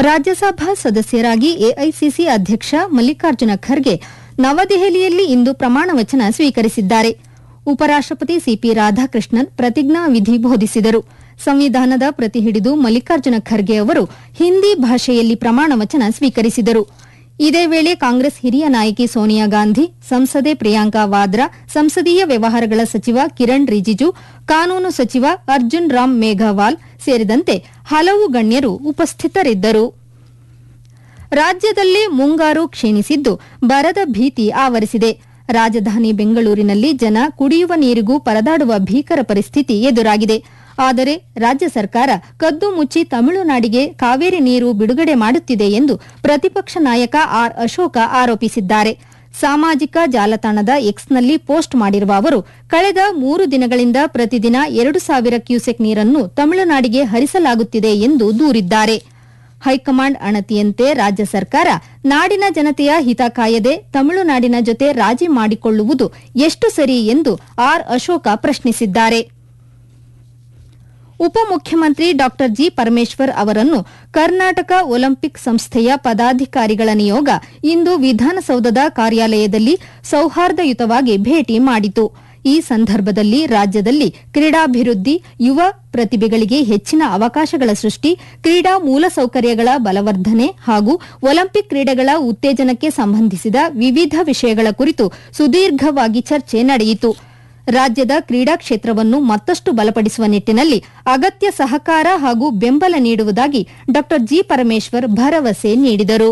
ರಾಜ್ಯಸಭಾ ಸದಸ್ಯರಾಗಿ ಎಐಸಿಸಿ ಅಧ್ಯಕ್ಷ ಮಲ್ಲಿಕಾರ್ಜುನ ಖರ್ಗೆ ನವದೆಹಲಿಯಲ್ಲಿ ಇಂದು ಪ್ರಮಾಣ ವಚನ ಸ್ವೀಕರಿಸಿದ್ದಾರೆ ಉಪರಾಷ್ಟಪತಿ ಸಿಪಿ ರಾಧಾಕೃಷ್ಣನ್ ಪ್ರತಿಜ್ಞಾ ವಿಧಿ ಬೋಧಿಸಿದರು ಸಂವಿಧಾನದ ಪ್ರತಿ ಹಿಡಿದು ಮಲ್ಲಿಕಾರ್ಜುನ ಖರ್ಗೆ ಅವರು ಹಿಂದಿ ಭಾಷೆಯಲ್ಲಿ ಪ್ರಮಾಣ ವಚನ ಸ್ವೀಕರಿಸಿದರು ಇದೇ ವೇಳೆ ಕಾಂಗ್ರೆಸ್ ಹಿರಿಯ ನಾಯಕಿ ಸೋನಿಯಾ ಗಾಂಧಿ ಸಂಸದೆ ಪ್ರಿಯಾಂಕಾ ವಾದ್ರಾ ಸಂಸದೀಯ ವ್ಯವಹಾರಗಳ ಸಚಿವ ಕಿರಣ್ ರಿಜಿಜು ಕಾನೂನು ಸಚಿವ ಅರ್ಜುನ್ ರಾಮ್ ಮೇಘವಾಲ್ ಸೇರಿದಂತೆ ಹಲವು ಗಣ್ಯರು ಉಪಸ್ಥಿತರಿದ್ದರು ರಾಜ್ಯದಲ್ಲಿ ಮುಂಗಾರು ಕ್ಷೀಣಿಸಿದ್ದು ಬರದ ಭೀತಿ ಆವರಿಸಿದೆ ರಾಜಧಾನಿ ಬೆಂಗಳೂರಿನಲ್ಲಿ ಜನ ಕುಡಿಯುವ ನೀರಿಗೂ ಪರದಾಡುವ ಭೀಕರ ಪರಿಸ್ಥಿತಿ ಎದುರಾಗಿದೆ ಆದರೆ ರಾಜ್ಯ ಸರ್ಕಾರ ಕದ್ದು ಮುಚ್ಚಿ ತಮಿಳುನಾಡಿಗೆ ಕಾವೇರಿ ನೀರು ಬಿಡುಗಡೆ ಮಾಡುತ್ತಿದೆ ಎಂದು ಪ್ರತಿಪಕ್ಷ ನಾಯಕ ಆರ್ ಅಶೋಕ ಆರೋಪಿಸಿದ್ದಾರೆ ಸಾಮಾಜಿಕ ಜಾಲತಾಣದ ಎಕ್ಸ್ನಲ್ಲಿ ಪೋಸ್ಟ್ ಮಾಡಿರುವ ಅವರು ಕಳೆದ ಮೂರು ದಿನಗಳಿಂದ ಪ್ರತಿದಿನ ಎರಡು ಸಾವಿರ ಕ್ಯೂಸೆಕ್ ನೀರನ್ನು ತಮಿಳುನಾಡಿಗೆ ಹರಿಸಲಾಗುತ್ತಿದೆ ಎಂದು ದೂರಿದ್ದಾರೆ ಹೈಕಮಾಂಡ್ ಅಣತಿಯಂತೆ ರಾಜ್ಯ ಸರ್ಕಾರ ನಾಡಿನ ಜನತೆಯ ಹಿತ ಕಾಯದೆ ತಮಿಳುನಾಡಿನ ಜೊತೆ ರಾಜಿ ಮಾಡಿಕೊಳ್ಳುವುದು ಎಷ್ಟು ಸರಿ ಎಂದು ಆರ್ ಅಶೋಕ ಪ್ರಶ್ನಿಸಿದ್ದಾರೆ ಉಪಮುಖ್ಯಮಂತ್ರಿ ಡಾ ಜಿ ಪರಮೇಶ್ವರ್ ಅವರನ್ನು ಕರ್ನಾಟಕ ಒಲಿಂಪಿಕ್ ಸಂಸ್ಥೆಯ ಪದಾಧಿಕಾರಿಗಳ ನಿಯೋಗ ಇಂದು ವಿಧಾನಸೌಧದ ಕಾರ್ಯಾಲಯದಲ್ಲಿ ಸೌಹಾರ್ದಯುತವಾಗಿ ಭೇಟಿ ಮಾಡಿತು ಈ ಸಂದರ್ಭದಲ್ಲಿ ರಾಜ್ಯದಲ್ಲಿ ಕ್ರೀಡಾಭಿವೃದ್ಧಿ ಯುವ ಪ್ರತಿಭೆಗಳಿಗೆ ಹೆಚ್ಚಿನ ಅವಕಾಶಗಳ ಸೃಷ್ಟಿ ಕ್ರೀಡಾ ಮೂಲಸೌಕರ್ಯಗಳ ಬಲವರ್ಧನೆ ಹಾಗೂ ಒಲಿಂಪಿಕ್ ಕ್ರೀಡೆಗಳ ಉತ್ತೇಜನಕ್ಕೆ ಸಂಬಂಧಿಸಿದ ವಿವಿಧ ವಿಷಯಗಳ ಕುರಿತು ಸುದೀರ್ಘವಾಗಿ ಚರ್ಚೆ ನಡೆಯಿತು ರಾಜ್ಯದ ಕ್ರೀಡಾ ಕ್ಷೇತ್ರವನ್ನು ಮತ್ತಷ್ಟು ಬಲಪಡಿಸುವ ನಿಟ್ಟಿನಲ್ಲಿ ಅಗತ್ಯ ಸಹಕಾರ ಹಾಗೂ ಬೆಂಬಲ ನೀಡುವುದಾಗಿ ಡಾ ಜಿ ಪರಮೇಶ್ವರ್ ಭರವಸೆ ನೀಡಿದರು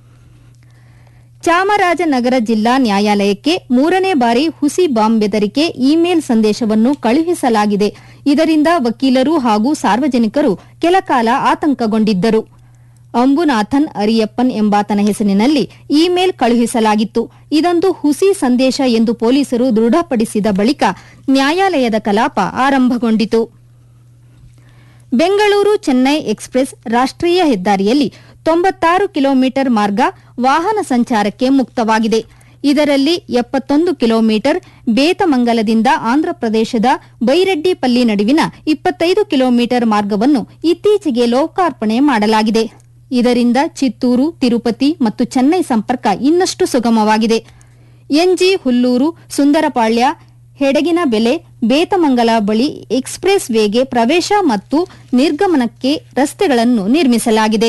ಚಾಮರಾಜನಗರ ಜಿಲ್ಲಾ ನ್ಯಾಯಾಲಯಕ್ಕೆ ಮೂರನೇ ಬಾರಿ ಹುಸಿ ಬಾಂಬ್ ಬೆದರಿಕೆ ಇಮೇಲ್ ಸಂದೇಶವನ್ನು ಕಳುಹಿಸಲಾಗಿದೆ ಇದರಿಂದ ವಕೀಲರು ಹಾಗೂ ಸಾರ್ವಜನಿಕರು ಕೆಲಕಾಲ ಆತಂಕಗೊಂಡಿದ್ದರು ಅಂಬುನಾಥನ್ ಅರಿಯಪ್ಪನ್ ಎಂಬಾತನ ಹೆಸರಿನಲ್ಲಿ ಇಮೇಲ್ ಕಳುಹಿಸಲಾಗಿತ್ತು ಇದೊಂದು ಹುಸಿ ಸಂದೇಶ ಎಂದು ಪೊಲೀಸರು ದೃಢಪಡಿಸಿದ ಬಳಿಕ ನ್ಯಾಯಾಲಯದ ಕಲಾಪ ಆರಂಭಗೊಂಡಿತು ಬೆಂಗಳೂರು ಚೆನ್ನೈ ಎಕ್ಸ್ಪ್ರೆಸ್ ರಾಷ್ಟೀಯ ಹೆದ್ದಾರಿಯಲ್ಲಿ ತೊಂಬತ್ತಾರು ಕಿಲೋಮೀಟರ್ ಮಾರ್ಗ ವಾಹನ ಸಂಚಾರಕ್ಕೆ ಮುಕ್ತವಾಗಿದೆ ಇದರಲ್ಲಿ ಎಪ್ಪತ್ತೊಂದು ಕಿಲೋಮೀಟರ್ ಬೇತಮಂಗಲದಿಂದ ಆಂಧ್ರಪ್ರದೇಶದ ಬೈರೆಡ್ಡಿಪಲ್ಲಿ ನಡುವಿನ ಇಪ್ಪತ್ತೈದು ಕಿಲೋಮೀಟರ್ ಮಾರ್ಗವನ್ನು ಇತ್ತೀಚೆಗೆ ಲೋಕಾರ್ಪಣೆ ಮಾಡಲಾಗಿದೆ ಇದರಿಂದ ಚಿತ್ತೂರು ತಿರುಪತಿ ಮತ್ತು ಚೆನ್ನೈ ಸಂಪರ್ಕ ಇನ್ನಷ್ಟು ಸುಗಮವಾಗಿದೆ ಎನ್ಜಿ ಹುಲ್ಲೂರು ಸುಂದರಪಾಳ್ಯ ಹೆಡಗಿನ ಬೆಲೆ ಬೇತಮಂಗಲ ಬಳಿ ಎಕ್ಸ್ಪ್ರೆಸ್ ವೇಗೆ ಪ್ರವೇಶ ಮತ್ತು ನಿರ್ಗಮನಕ್ಕೆ ರಸ್ತೆಗಳನ್ನು ನಿರ್ಮಿಸಲಾಗಿದೆ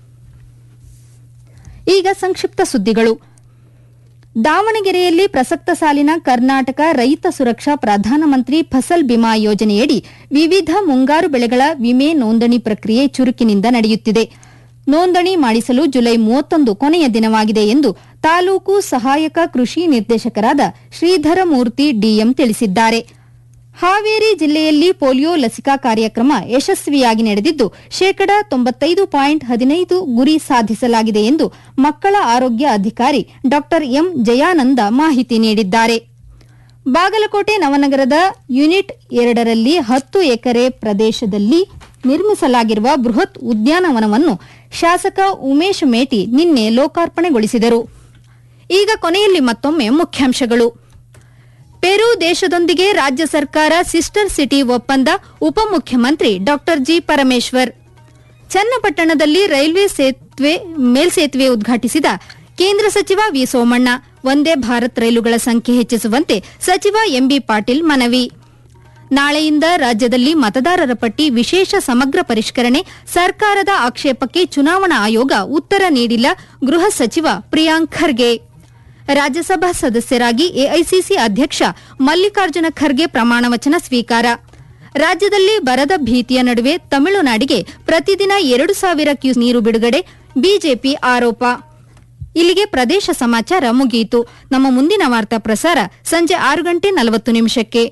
ಈಗ ಸಂಕ್ಷಿಪ್ತ ಸುದ್ದಿಗಳು ದಾವಣಗೆರೆಯಲ್ಲಿ ಪ್ರಸಕ್ತ ಸಾಲಿನ ಕರ್ನಾಟಕ ರೈತ ಸುರಕ್ಷಾ ಪ್ರಧಾನಮಂತ್ರಿ ಫಸಲ್ ಬಿಮಾ ಯೋಜನೆಯಡಿ ವಿವಿಧ ಮುಂಗಾರು ಬೆಳೆಗಳ ವಿಮೆ ನೋಂದಣಿ ಪ್ರಕ್ರಿಯೆ ಚುರುಕಿನಿಂದ ನಡೆಯುತ್ತಿದೆ ನೋಂದಣಿ ಮಾಡಿಸಲು ಜುಲೈ ಮೂವತ್ತೊಂದು ಕೊನೆಯ ದಿನವಾಗಿದೆ ಎಂದು ತಾಲೂಕು ಸಹಾಯಕ ಕೃಷಿ ನಿರ್ದೇಶಕರಾದ ಶ್ರೀಧರಮೂರ್ತಿ ಡಿಎಂ ತಿಳಿಸಿದ್ದಾರೆ ಹಾವೇರಿ ಜಿಲ್ಲೆಯಲ್ಲಿ ಪೋಲಿಯೋ ಲಸಿಕಾ ಕಾರ್ಯಕ್ರಮ ಯಶಸ್ವಿಯಾಗಿ ನಡೆದಿದ್ದು ಶೇಕಡಾ ತೊಂಬತ್ತೈದು ಪಾಯಿಂಟ್ ಹದಿನೈದು ಗುರಿ ಸಾಧಿಸಲಾಗಿದೆ ಎಂದು ಮಕ್ಕಳ ಆರೋಗ್ಯ ಅಧಿಕಾರಿ ಡಾ ಎಂ ಜಯಾನಂದ ಮಾಹಿತಿ ನೀಡಿದ್ದಾರೆ ಬಾಗಲಕೋಟೆ ನವನಗರದ ಯೂನಿಟ್ ಎರಡರಲ್ಲಿ ಹತ್ತು ಎಕರೆ ಪ್ರದೇಶದಲ್ಲಿ ನಿರ್ಮಿಸಲಾಗಿರುವ ಬೃಹತ್ ಉದ್ಯಾನವನವನ್ನು ಶಾಸಕ ಉಮೇಶ್ ಮೇಟಿ ನಿನ್ನೆ ಲೋಕಾರ್ಪಣೆಗೊಳಿಸಿದರು ಈಗ ಕೊನೆಯಲ್ಲಿ ಮತ್ತೊಮ್ಮೆ ಮುಖ್ಯಾಂಶಗಳು ಪೆರು ದೇಶದೊಂದಿಗೆ ರಾಜ್ಯ ಸರ್ಕಾರ ಸಿಸ್ಟರ್ ಸಿಟಿ ಒಪ್ಪಂದ ಉಪಮುಖ್ಯಮಂತ್ರಿ ಡಾ ಜಿ ಪರಮೇಶ್ವರ್ ಚನ್ನಪಟ್ಟಣದಲ್ಲಿ ರೈಲ್ವೆ ಸೇತುವೆ ಮೇಲ್ಸೇತುವೆ ಉದ್ಘಾಟಿಸಿದ ಕೇಂದ್ರ ಸಚಿವ ವಿ ಸೋಮಣ್ಣ ಒಂದೇ ಭಾರತ್ ರೈಲುಗಳ ಸಂಖ್ಯೆ ಹೆಚ್ಚಿಸುವಂತೆ ಸಚಿವ ಎಂಬಿ ಪಾಟೀಲ್ ಮನವಿ ನಾಳೆಯಿಂದ ರಾಜ್ಯದಲ್ಲಿ ಮತದಾರರ ಪಟ್ಟಿ ವಿಶೇಷ ಸಮಗ್ರ ಪರಿಷ್ಕರಣೆ ಸರ್ಕಾರದ ಆಕ್ಷೇಪಕ್ಕೆ ಚುನಾವಣಾ ಆಯೋಗ ಉತ್ತರ ನೀಡಿಲ್ಲ ಗೃಹ ಸಚಿವ ಪ್ರಿಯಾಂಕ್ ಖರ್ಗೆ ರಾಜ್ಯಸಭಾ ಸದಸ್ಯರಾಗಿ ಎಐಸಿಸಿ ಅಧ್ಯಕ್ಷ ಮಲ್ಲಿಕಾರ್ಜುನ ಖರ್ಗೆ ಪ್ರಮಾಣವಚನ ಸ್ವೀಕಾರ ರಾಜ್ಯದಲ್ಲಿ ಬರದ ಭೀತಿಯ ನಡುವೆ ತಮಿಳುನಾಡಿಗೆ ಪ್ರತಿದಿನ ಎರಡು ಸಾವಿರ ಕ್ಯೂಸ್ ನೀರು ಬಿಡುಗಡೆ ಬಿಜೆಪಿ ಆರೋಪ ಇಲ್ಲಿಗೆ ಪ್ರದೇಶ ಸಮಾಚಾರ ಮುಗಿಯಿತು ನಮ್ಮ ಮುಂದಿನ ವಾರ್ತಾ ಪ್ರಸಾರ ಸಂಜೆ ಆರು ಗಂಟೆ ನಲವತ್ತು ನಿಮಿಷಕ್ಕೆ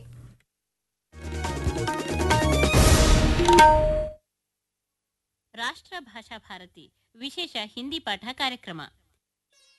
ರಾಷ್ಟ್ರ ಭಾಷಾ ಭಾರತಿ ವಿಶೇಷ ಹಿಂದಿ ಪಾಠ ಕಾರ್ಯಕ್ರಮ